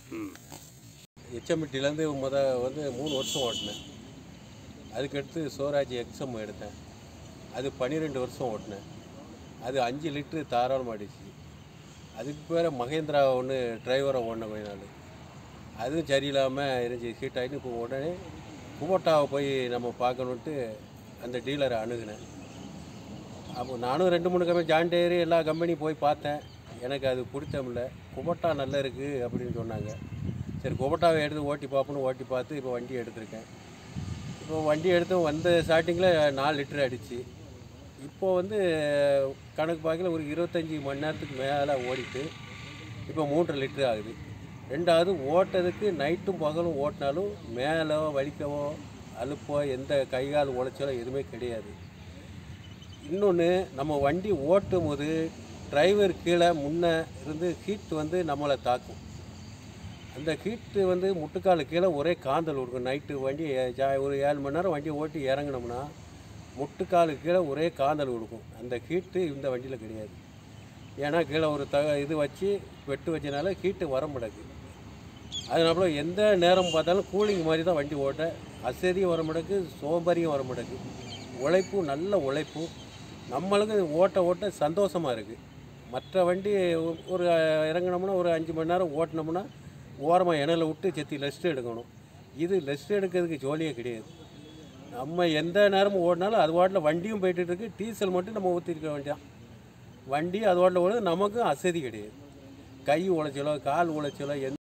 ம் எச்எம்டிலேருந்து முத வந்து மூணு வருஷம் ஓட்டினேன் அதுக்கடுத்து சோராஜ் எக்ஸம் எடுத்தேன் அது பன்னிரெண்டு வருஷம் ஓட்டினேன் அது அஞ்சு லிட்ரு தாராளமாக அடிச்சு அதுக்கு பேர் மகேந்திரா ஒன்று டிரைவரை ஓடின கொஞ்ச நாள் அதுவும் சரியில்லாமல் இருந்துச்சு ஹீட் ஆகிட்டு இப்போ உடனே குபோட்டாவை போய் நம்ம பார்க்கணுன்ட்டு அந்த டீலரை அணுகினேன் அப்போ நானும் ரெண்டு மூணு கம்பெனி ஜான் டேரி எல்லா கம்பெனியும் போய் பார்த்தேன் எனக்கு அது பிடிச்சமில்ல குபட்டா நல்லா இருக்குது அப்படின்னு சொன்னாங்க சரி குபட்டாவை எடுத்து ஓட்டி பார்ப்போன்னு ஓட்டி பார்த்து இப்போ வண்டி எடுத்திருக்கேன் இப்போ வண்டி எடுத்து வந்த ஸ்டார்டிங்கில் நாலு லிட்டர் அடிச்சு இப்போ வந்து கணக்கு பார்க்கல ஒரு இருபத்தஞ்சி மணி நேரத்துக்கு மேலே ஓடிட்டு இப்போ மூன்றரை லிட்டர் ஆகுது ரெண்டாவது ஓட்டதுக்கு நைட்டும் பகலும் ஓட்டினாலும் மேலே வலிக்கவோ அலுப்போ எந்த கை கால் உழைச்சலோ எதுவுமே கிடையாது இன்னொன்று நம்ம வண்டி ஓட்டும் போது டிரைவர் கீழே முன்னே இருந்து ஹீட் வந்து நம்மளை தாக்கும் அந்த ஹீட்டு வந்து முட்டுக்கால் கீழே ஒரே காந்தல் கொடுக்கும் நைட்டு வண்டி ஏ- ஜா- ஒரு ஏழு மணி நேரம் வண்டி ஓட்டி இறங்கினோம்னா முட்டுக்காலு கீழே ஒரே காந்தல் கொடுக்கும் அந்த ஹீட்டு இந்த வண்டியில் கிடையாது ஏன்னா கீழே ஒரு த இது வச்சு வெட்டு வச்சனால ஹீட்டு வர மாட்டேங்குது அதனால எந்த நேரம் பார்த்தாலும் கூலிங் மாதிரி தான் வண்டி ஓட்ட அசதியும் வர மாட்டேங்குது சோம்பரியும் வர மாட்டேங்குது உழைப்பும் நல்ல உழைப்பும் நம்மளுக்கு ஓட்ட ஓட்ட சந்தோஷமாக இருக்குது மற்ற வண்டி ஒ- ஒரு இறங்கினோம்னா ஒரு அஞ்சு மணி நேரம் ஓட்டினோம்னா ஓரமாக இணையில விட்டு செத்தி ரெஸ்ட் எடுக்கணும் இது ரெஸ்ட் எடுக்கிறதுக்கு ஜோலியே கிடையாது நம்ம எந்த நேரமும் ஓடினாலும் அது வாட்டில் வண்டியும் போயிட்டு இருக்கு டீசல் மட்டும் நம்ம ஊற்றிருக்க வேண்டியதான் வண்டி அது வாட்டில் ஓடுது நமக்கும் அசதி கிடையாது கை உழைச்சலோ கால் உழைச்சலோ எந்த